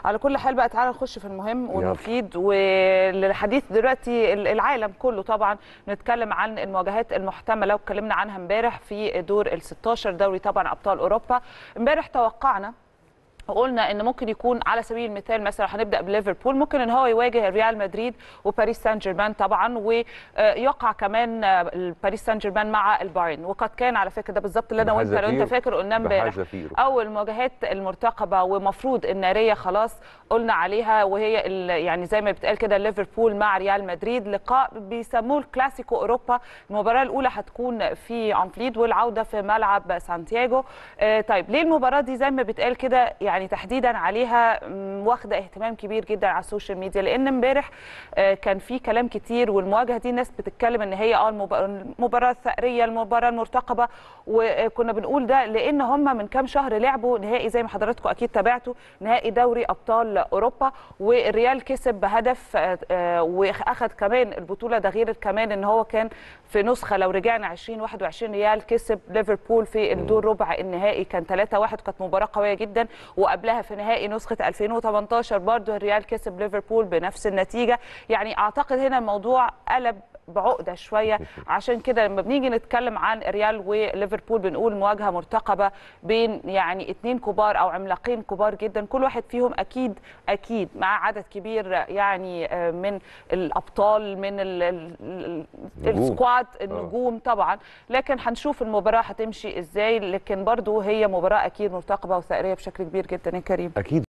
على كل حال بقى تعالى نخش في المهم والمفيد والحديث دلوقتي العالم كله طبعا نتكلم عن المواجهات المحتمله واتكلمنا عنها امبارح في دور ال 16 دوري طبعا ابطال اوروبا امبارح توقعنا وقلنا ان ممكن يكون على سبيل المثال مثلا هنبدا بليفربول ممكن ان هو يواجه ريال مدريد وباريس سان جيرمان طبعا ويقع كمان باريس سان جيرمان مع البايرن وقد كان على فكره ده بالظبط اللي انا وانت لو انت فاكر قلنا امبارح اول مواجهات المرتقبه ومفروض الناريه خلاص قلنا عليها وهي يعني زي ما بتقال كده ليفربول مع ريال مدريد لقاء بيسموه الكلاسيكو اوروبا المباراه الاولى هتكون في انفليد والعوده في ملعب سانتياغو طيب ليه المباراه دي زي ما بتقال كده يعني يعني تحديدا عليها واخده اهتمام كبير جدا على السوشيال ميديا لان امبارح كان في كلام كتير والمواجهه دي الناس بتتكلم ان هي اه المباراه الثأريه المباراه المرتقبه وكنا بنقول ده لان هم من كام شهر لعبوا نهائي زي ما حضراتكم اكيد تابعتوا نهائي دوري ابطال اوروبا والريال كسب بهدف واخد كمان البطوله ده غير كمان ان هو كان في نسخه لو رجعنا 2021 ريال كسب ليفربول في الدور ربع النهائي كان 3-1 كانت مباراه قويه جدا وقبلها في نهائي نسخه 2018 برضه الريال كسب ليفربول بنفس النتيجه يعني اعتقد هنا الموضوع قلب بعقده شويه عشان كده لما بنيجي نتكلم عن ريال وليفربول بنقول مواجهه مرتقبه بين يعني اثنين كبار او عملاقين كبار جدا كل واحد فيهم اكيد اكيد مع عدد كبير يعني من الابطال من السكواد النجوم طبعا لكن هنشوف المباراه هتمشي ازاي لكن برضو هي مباراه اكيد مرتقبه وثأريه بشكل كبير جدا يا كريم اكيد